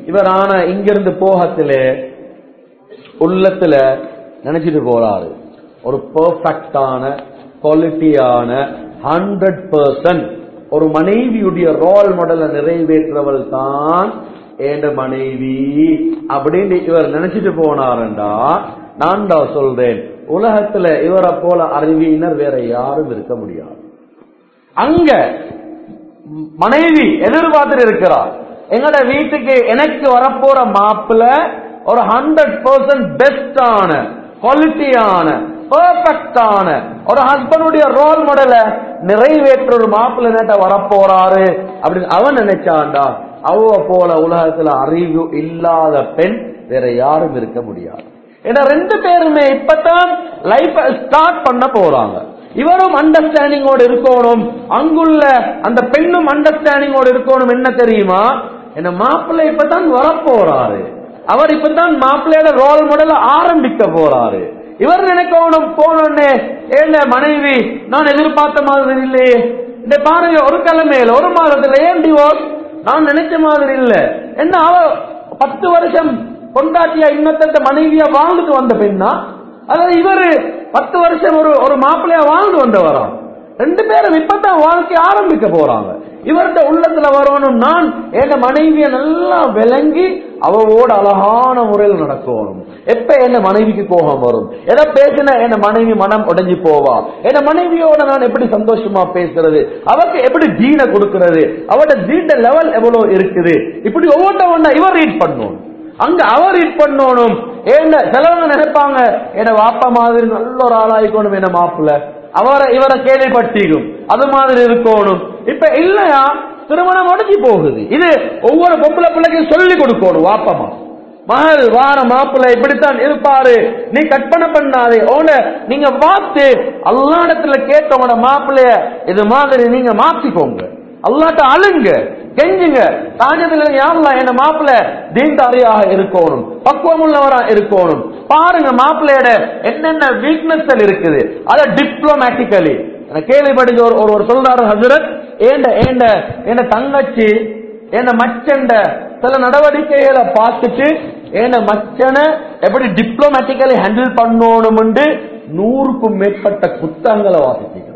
இவர் ஆனா இங்கிருந்து போகத்திலே உள்ளத்துல நினைச்சிட்டு போறாரு ஒரு பெர்ஃபெக்டான குவாலிட்டியான ஹண்ட்ரட் பர்சன்ட் ஒரு மனைவியுடைய ரோல் மாடலை நிறைவேற்றவள் தான் ஏண்ட மனைவி அப்படின்னு இவர் நினைச்சிட்டு போனாருண்டா நான் தான் சொல்றேன் உலகத்துல இவரை போல அறிவியினர் வேற யாரும் இருக்க முடியாது அங்க மனைவி எதிர்பார்த்துட்டு இருக்கிறார் எங்கட வீட்டுக்கு எனக்கு வரப்போற மாப்பிள்ள ஒரு ஹண்ட்ரட் பர்சன்ட் பெஸ்டான குவாலிட்டியான பெர்ஃபெக்டான ஒரு ஹஸ்பண்டுடைய ரோல் மாடலை நிறைவேற்ற ஒரு மாப்பிள்ள நேட்ட வரப்போறாரு அப்படின்னு அவன் நினைச்சான்டா அவ போல உலகத்துல அறிவு இல்லாத பெண் வேற யாரும் இருக்க முடியாது ஏன்னா ரெண்டு பேருமே இப்பதான் லைஃப் ஸ்டார்ட் பண்ண போறாங்க இவரும் அண்டர்ஸ்டாண்டிங்கோடு இருக்கணும் அங்குள்ள அந்த பெண்ணும் அண்டர்ஸ்டாண்டிங்கோடு இருக்கணும் என்ன தெரியுமா என்ன மாப்பிள்ளை இப்பதான் வரப்போறாரு அவர் இப்பதான் மாப்பிள்ளையோட ரோல் மாடல ஆரம்பிக்க போறாரு இவர் நினைக்கணும் போனோடனே ஏன் மனைவி நான் எதிர்பார்த்த மாதிரி இல்லையே இந்த பாருங்க ஒரு கிழமையில ஒரு மாதத்துல ஏன் டிவோர்ஸ் நான் நினைச்ச மாதிரி இல்ல என்ன அவ பத்து வருஷம் பொண்டாட்டியா இன்னொருத்த மனைவியா வாழ்ந்துட்டு வந்த பெண்ணா அதாவது இவரு பத்து வருஷம் ஒரு ஒரு மாப்பிள்ளையா வாழ்ந்து வந்தவராம் ரெண்டு பேரும் இப்பதான் வாழ்க்கை ஆரம்பிக்க போறாங்க இவர்கிட்ட உள்ளத்துல வரணும் நான் என் மனைவிய நல்லா விளங்கி அவவோட அழகான முறையில் நடக்கணும் எப்ப என்ன மனைவிக்கு கோபம் வரும் எதை பேசின என் மனைவி மனம் உடைஞ்சு போவா என் மனைவியோட நான் எப்படி சந்தோஷமா பேசுறது அவருக்கு எப்படி தீன கொடுக்கிறது அவட தீண்ட லெவல் எவ்வளவு இருக்குது இப்படி ஒவ்வொன்றை ஒன்றா இவர் ரீட் பண்ணணும் அங்க அவர் ரீட் பண்ணணும் ஏண்ட சிலவங்க நினைப்பாங்க என்ன வாப்பா மாதிரி நல்ல ஒரு ஆளாயிக்கணும் என்ன மாப்பிள்ள அவரை இவரை கேள்விப்பட்டிக்கும் அது மாதிரி இருக்கணும் இப்ப இல்லையா திருமணம் உடஞ்சி போகுது இது ஒவ்வொரு பொம்பளை பிள்ளைக்கும் சொல்லி கொடுக்கணும் வாப்பமா மகள் வார மாப்பிள்ளை இப்படித்தான் இருப்பாரு நீ கற்பனை பண்ணாதே ஓன நீங்க பார்த்து அல்லா இடத்துல கேட்டவங்க மாப்பிள்ளைய இது மாதிரி நீங்க மாத்திக்கோங்க அல்லாட்ட அழுங்க கெஞ்சுங்க தாஜத்துல யாரெல்லாம் என்ன மாப்பிள்ள தீண்டாரியாக இருக்கணும் பக்குவம் உள்ளவரா இருக்கணும் பாருங்க மாப்பிள்ளையோட என்னென்ன வீக்னஸ் இருக்குது அத டிப்ளமேட்டிக்கலி கேள்விப்படிச்ச ஒரு ஒரு சொல்றாரு ஹசரத் ஏண்ட ஏண்ட என்ன தங்கச்சி என்ன மச்சண்ட சில நடவடிக்கைகளை பார்த்துட்டு என்ன மச்சனை எப்படி டிப்ளமேட்டிக்கலி ஹேண்டில் பண்ணணும்னு நூறுக்கும் மேற்பட்ட புத்தகங்களை வாசிக்கிறார்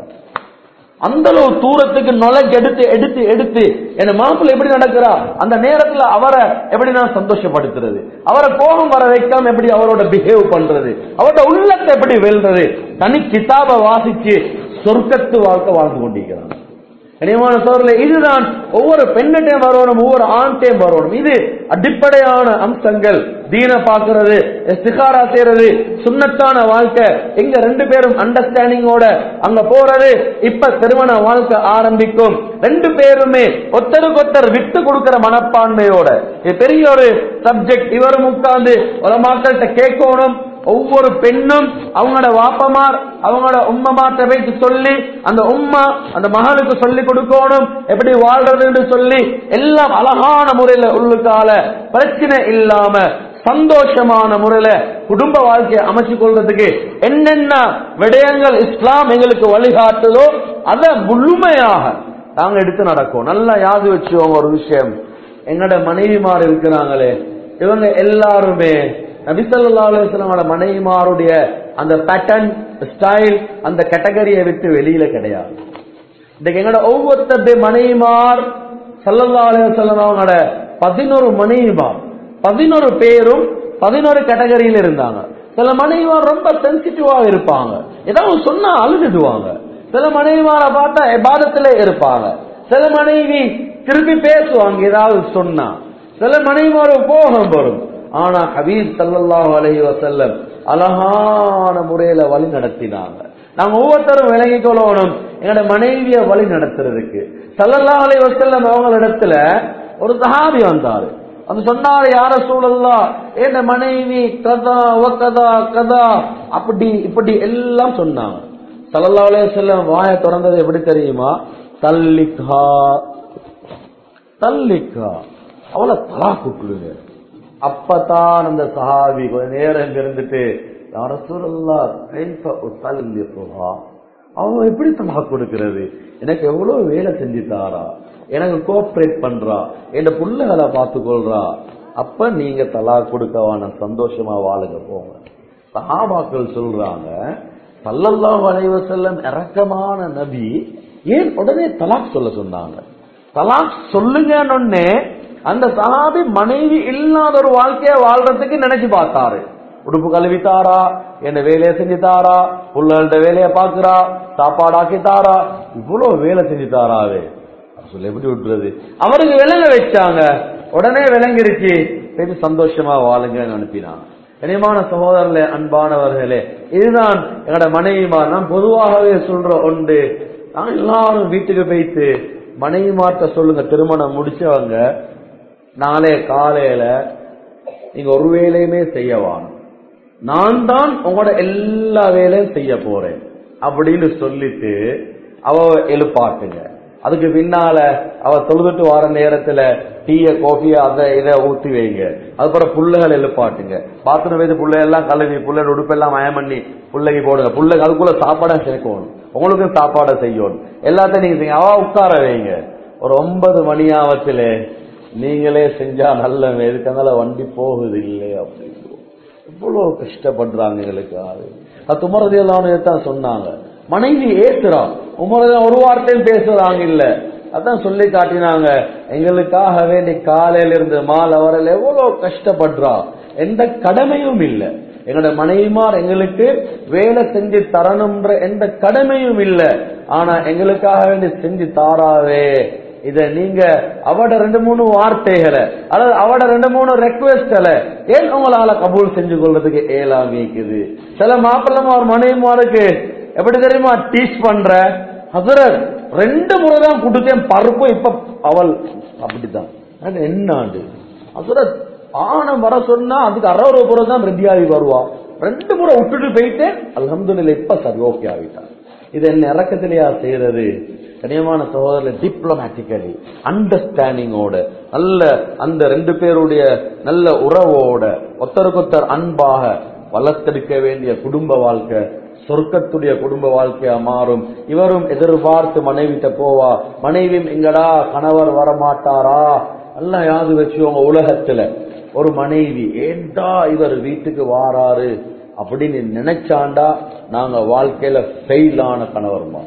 அந்த அளவு தூரத்துக்கு நுழைஞ்சு எடுத்து எடுத்து எடுத்து என் மாப்பிள்ள எப்படி நடக்கிறா அந்த நேரத்துல அவரை எப்படி நான் சந்தோஷப்படுத்துறது அவரை கோபம் வர வைக்காம எப்படி அவரோட பிஹேவ் பண்றது அவரோட உள்ளத்தை எப்படி வெல்றது தனி கிதாப வாசிச்சு சொர்க்கத்து வாழ்க்கை வாழ்ந்து கொண்டிருக்கிறான் கனியமான சோழர்களே இதுதான் ஒவ்வொரு பெண்ணிட்டையும் வரணும் ஒவ்வொரு ஆண்டையும் வரணும் இது அடிப்படையான அம்சங்கள் தீன பாக்குறது இஸ்திகாரா செய்யறது சுண்ணத்தான வாழ்க்கை எங்க ரெண்டு பேரும் அண்டர்ஸ்டாண்டிங்கோட அங்க போறது இப்ப திருமண வாழ்க்கை ஆரம்பிக்கும் ரெண்டு பேருமே ஒத்தருக்கு ஒத்தர் விட்டு கொடுக்கிற மனப்பான்மையோட இது பெரிய ஒரு சப்ஜெக்ட் இவரும் உட்கார்ந்து உலமாக்கள்கிட்ட கேட்கணும் ஒவ்வொரு பெண்ணும் அவங்களோட வாப்பமார் அவங்களோட உம்மமார்ட்ட போயிட்டு சொல்லி அந்த உம்மா அந்த மகளுக்கு சொல்லி கொடுக்கணும் எப்படி வாழ்றதுன்னு சொல்லி எல்லாம் அழகான முறையில உள்ளுக்கால பிரச்சனை இல்லாம சந்தோஷமான முறையில குடும்ப வாழ்க்கையை அமைச்சு கொள்றதுக்கு என்னென்ன விடயங்கள் இஸ்லாம் எங்களுக்கு வழிகாட்டுதோ அதை முழுமையாக நாங்க எடுத்து நடக்கும் நல்லா யாது வச்சுவோங்க ஒரு விஷயம் எங்கட மனைவிமார் இருக்கிறாங்களே இவங்க எல்லாருமே நபிசல்லா அலுவலமோட மனைவிமாருடைய அந்த பேட்டர்ன் ஸ்டைல் அந்த கேட்டகரியை விட்டு வெளியில கிடையாது இன்னைக்கு எங்கட ஒவ்வொருத்தருடைய மனைவிமார் சல்லல்லா அலுவலம் அவங்களோட பதினோரு மனைவிமார் பதினோரு பேரும் பதினோரு கேட்டகரியில இருந்தாங்க சில மனைவிமார் ரொம்ப சென்சிட்டிவா இருப்பாங்க ஏதாவது சொன்னா அழுதுடுவாங்க சில மனைவிமாரை பார்த்தா எபாதத்துல இருப்பாங்க சில மனைவி திருப்பி பேசுவாங்க ஏதாவது சொன்னா சில மனைவிமார் கோபம் வரும் ஆனா ஹபீப் சல்லல்லாஹு அலைஹி வஸல்லம் அழகான முறையில வழி நடத்தினாங்க நாங்க ஒவ்வொருத்தரும் விளங்கி கொள்ளணும் எங்களோட மனைவிய வழி நடத்துறதுக்கு சல்லல்லாஹு அலைஹி வஸல்லம் அவங்களிடத்துல ஒரு சஹாபி வந்தாரு அந்த சொன்னாரு யார சூழல்லா என் மனைவி கதா கதா கதா அப்படி இப்படி எல்லாம் சொன்னாங்க சல்லல்லாஹு அலைஹி வஸல்லம் வாயை திறந்தது எப்படி தெரியுமா தல்லிக்கா தல்லிக்கா அவளை தலா கூப்பிடுங்க அப்பதான் அந்த சஹாபி கொஞ்ச நேரம் இருந்துட்டு அரசுல்லா கைஃப உத்தல்லிகுஹா அவன் எப்படி தலா கொடுக்கிறது எனக்கு எவ்வளவு வேலை செஞ்சு தாரா எனக்கு கோஆபரேட் பண்றா என் புள்ளைகளை பார்த்து கொள்றா அப்ப நீங்க தலாக் கொடுக்கவான சந்தோஷமா வாழுங்க போங்க சஹாபாக்கள் சொல்றாங்க சல்லல்லாஹு அலைஹி வஸல்லம் இரக்கமான நபி ஏன் உடனே தலாக் சொல்ல சொன்னாங்க தலாக் சொல்லுங்கன்னு அந்த சஹாபி மனைவி இல்லாத ஒரு வாழ்க்கைய வாழ்றதுக்கு நினைச்சு பார்த்தாரு உடுப்பு கழுவி தாரா என்ன வேலையை செஞ்சு தாரா புள்ளல்ட வேலையை பாக்குறா சாப்பாடாக்கி தாரா இவ்வளவு வேலை செஞ்சு தாராவே சொல்லி எப்படி விட்டுறது அவருக்கு விலங்க வச்சாங்க உடனே விளங்கிருச்சு சரி சந்தோஷமா வாழுங்கன்னு அனுப்பினாங்க கனியமான சகோதரர்களே அன்பானவர்களே இதுதான் எங்களோட மனைவிமார் நான் பொதுவாகவே சொல்ற ஒன்று நான் எல்லாரும் வீட்டுக்கு போயிட்டு மனைவிமார்ட்ட சொல்லுங்க திருமணம் முடிச்சவங்க நாளே காலையில நீங்க ஒரு வேலையுமே செய்யவான் நான் தான் உங்களோட எல்லா வேலையும் செய்ய போறேன் அப்படின்னு சொல்லிட்டு அவ எழுப்பாட்டுங்க அதுக்கு பின்னால அவ தொழுதுட்டு வர நேரத்துல டீய காஃபிய அதை இதை ஊத்தி வைங்க அதுக்கப்புறம் புள்ளைகள் எழுப்பாட்டுங்க பாத்ரூம் வைத்து புள்ளை எல்லாம் கழுவி புள்ளை உடுப்பெல்லாம் மயம் பண்ணி புள்ளைக்கு போடுங்க புள்ளைக்கு அதுக்குள்ள சாப்பாடா சேர்க்கணும் உங்களுக்கும் சாப்பாடை செய்யணும் எல்லாத்தையும் நீங்க செய்யுங்க அவ உட்கார வைங்க ஒரு ஒன்பது மணி ஆவத்துல நீங்களே செஞ்சா நல்ல எதுக்காக வண்டி போகுது இல்லை அப்படின்னு இவ்வளவு கஷ்டப்படுறாங்க எங்களுக்கு ஆளு அது துமரதியெல்லாம் தான் சொன்னாங்க மனைவி ஏத்துறா உமரது ஒரு வார்த்தையும் பேசுறாங்க இல்ல அதான் சொல்லி காட்டினாங்க எங்களுக்காக வேண்டி காலையில இருந்து மாலை வரல எவ்வளவு கஷ்டப்படுறா எந்த கடமையும் இல்ல எங்களோட மனைவிமார் எங்களுக்கு வேலை செஞ்சு தரணும்ன்ற எந்த கடமையும் இல்ல ஆனா எங்களுக்காக வேண்டி செஞ்சு தாராவே இத நீங்க அவட ரெண்டு மூணு வார்த்தைகளை அல்லது அவட ரெண்டு மூணு ரெக்வெஸ்ட்களை ஏன் உங்களால கபூல் செஞ்சு கொள்றதுக்கு ஏலாமிக்குது சில மாப்பிள்ளமா ஒரு மனைவிமாருக்கு எப்படி தெரியுமா டீச் பண்ற ஹசரத் ரெண்டு முறை தான் கொடுத்தேன் பருப்பு இப்ப அவள் அப்படித்தான் அது என்னாண்டு ஹசரத் ஆணம் வர சொன்னா அதுக்கு அறுபது முறை தான் ரெடியாகி வருவா ரெண்டு முறை விட்டுட்டு போயிட்டேன் அல்ஹம்துலில்லாஹ் இப்ப சரி ஓகே ஆகிட்டான் இது என்ன இறக்கத்திலேயா செய்யறது கனியமான சகோதரர் டிப்ளமேட்டிக்கலி அண்டர்ஸ்டாண்டிங்கோட நல்ல அந்த ரெண்டு பேருடைய நல்ல உறவோட ஒத்தருக்கொத்தர் அன்பாக வளர்த்தெடுக்க வேண்டிய குடும்ப வாழ்க்கை சொர்க்கத்துடைய குடும்ப வாழ்க்கையா மாறும் இவரும் எதிர்பார்த்து மனைவிட்ட போவா மனைவியும் எங்கடா கணவர் வரமாட்டாரா எல்லாம் யாது வச்சுவோங்க உலகத்துல ஒரு மனைவி ஏண்டா இவர் வீட்டுக்கு வாராரு அப்படின்னு நினைச்சாண்டா நாங்க வாழ்க்கையில ஃபெயிலான கணவர்மா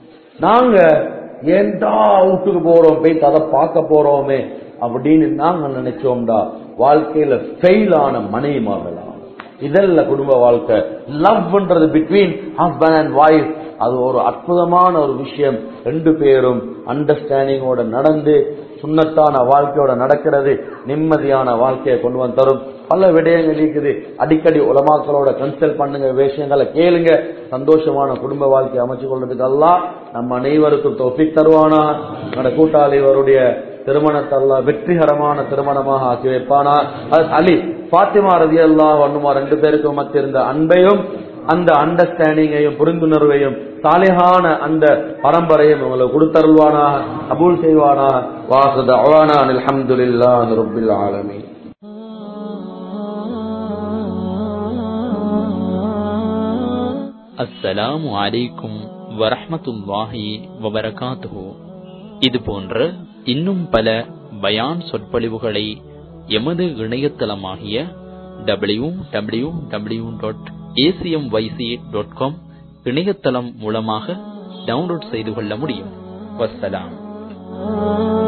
நாங்க ஏன்டா வீட்டுக்கு போறோம் போய் அதை பார்க்க போறோமே அப்படின்னு நாங்க நினைச்சோம்டா வாழ்க்கையில ஃபெயிலான மனைவிமார்களா இதல்ல குடும்ப வாழ்க்கை லவ்ன்றது பிட்வீன் ஹஸ்பண்ட் அண்ட் ஒய்ஃப் அது ஒரு அற்புதமான ஒரு விஷயம் ரெண்டு பேரும் அண்டர்ஸ்டாண்டிங்கோட நடந்து சுண்ணத்தான வாழ்க்கையோட நடக்கிறது நிம்மதியான வாழ்க்கையை கொண்டு வந்து தரும் பல விடயங்கள் இருக்குது அடிக்கடி உலமாக்களோட கன்சல்ட் பண்ணுங்க விஷயங்களை கேளுங்க சந்தோஷமான குடும்ப வாழ்க்கையை அமைச்சு கொள்றதுக்கு எல்லாம் நம்ம அனைவருக்கும் தொப்பிக் தருவானா நம்மட கூட்டாளி இவருடைய திருமணத்தெல்லாம் வெற்றிகரமான திருமணமாக ஆக்கி வைப்பானா அது அலி பாத்திமா ரதி எல்லாம் வண்ணுமா ரெண்டு பேருக்கும் மத்திய இருந்த அன்பையும் அந்த அண்டர்ஸ்டாண்டிங்கையும் புரிந்துணர்வையும் சாலிகான அந்த பரம்பரையும் உங்களுக்கு கொடுத்தருள்வானா அபூல் செய்வானா வாசுத அவானா அல்ஹம்துலில்லா ரப்பில் ஆலமீன் அஸ்ஸலாமு அலைக்கும் வரஹ்மத்துல்லாஹி வபரகாத்துஹு இது போன்ற இன்னும் பல பயான் சொற்பொழிவுகளை எமது இணையதளமாகிய W W W dot ACM YC dot com இணையதளம் மூலமாக டவுன்லோட் செய்து கொள்ள முடியும் வஸ்ஸலாம்